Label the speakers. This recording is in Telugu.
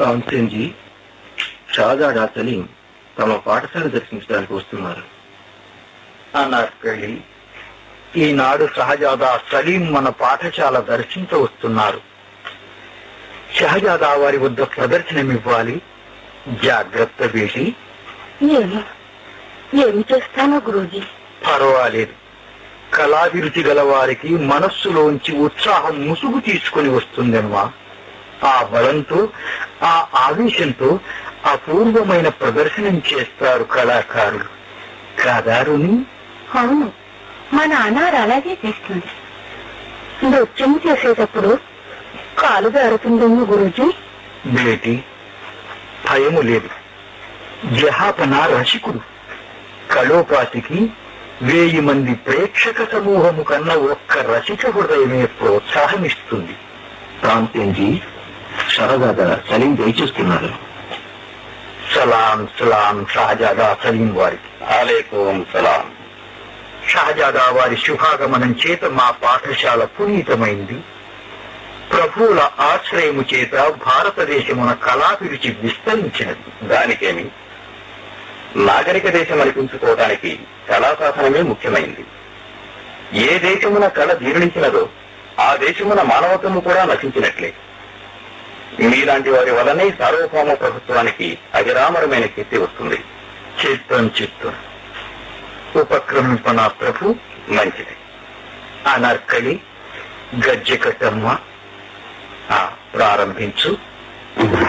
Speaker 1: తాన్సేన్జీ షాజాడా సలీం తమ పాఠశాల దర్శించడానికి వస్తున్నారు
Speaker 2: అనార్కలి ఈనాడు షహజాదా సలీం మన పాఠశాల దర్శించ వస్తున్నారు షహజాదా వారి వద్ద ప్రదర్శనమివ్వాలి జాగ్రత్త వేసి
Speaker 3: ఏమో ఏమి చేస్తానో గురూజీ
Speaker 2: పర్వాలేదు కళాభిరుచి గల వారికి మనస్సులోంచి ఉత్సాహం ముసుగు తీసుకుని వస్తుందమ్మా ఆ బలంతో ఆ ఆవేశంతో అపూర్వమైన ప్రదర్శనం చేస్తారు కళాకారులు కాదారుని
Speaker 3: అవును మా నాన్న అలాగే చేస్తుంది నృత్యం చేసేటప్పుడు కాలు జారుతుందేమో గురూజీ
Speaker 2: బేటి భయము లేదు జహాపన రసికుడు కళోపాతికి వేయి మంది ప్రేక్షక సమూహము కన్నా ఒక్క రసిక హృదయమే ప్రోత్సాహమిస్తుంది
Speaker 1: తాన్సేన్జీ షహజాదా సలీం దయచేస్తున్నారు
Speaker 2: సలాం సలాం షహజాదా సలీం వారికి
Speaker 1: ఆలేకోం సలాం
Speaker 2: షహజాదా వారి శుభాగమనం చేత మా పాఠశాల పునీతమైంది ప్రభువుల ఆశ్రయము చేత భారతదేశమున కళాభిరుచి విస్తరించినది
Speaker 1: దానికేమి నాగరిక దేశం అనిపించుకోవడానికి కళాశాసనమే ముఖ్యమైంది ఏ దేశమున కళ జీర్ణించినదో ఆ దేశమున మానవత్వము కూడా నశించినట్లే మీలాంటి వారి వలనే సార్వభౌమ ప్రభుత్వానికి అవిరామరమైన కీర్తి వస్తుంది
Speaker 2: చిత్తం చిత్తం ఉపక్రమింపన ప్రభు
Speaker 1: మంచిది
Speaker 2: అనర్కలి గజ్జె కట్టమ్మ ఆ, ప్రారంభించు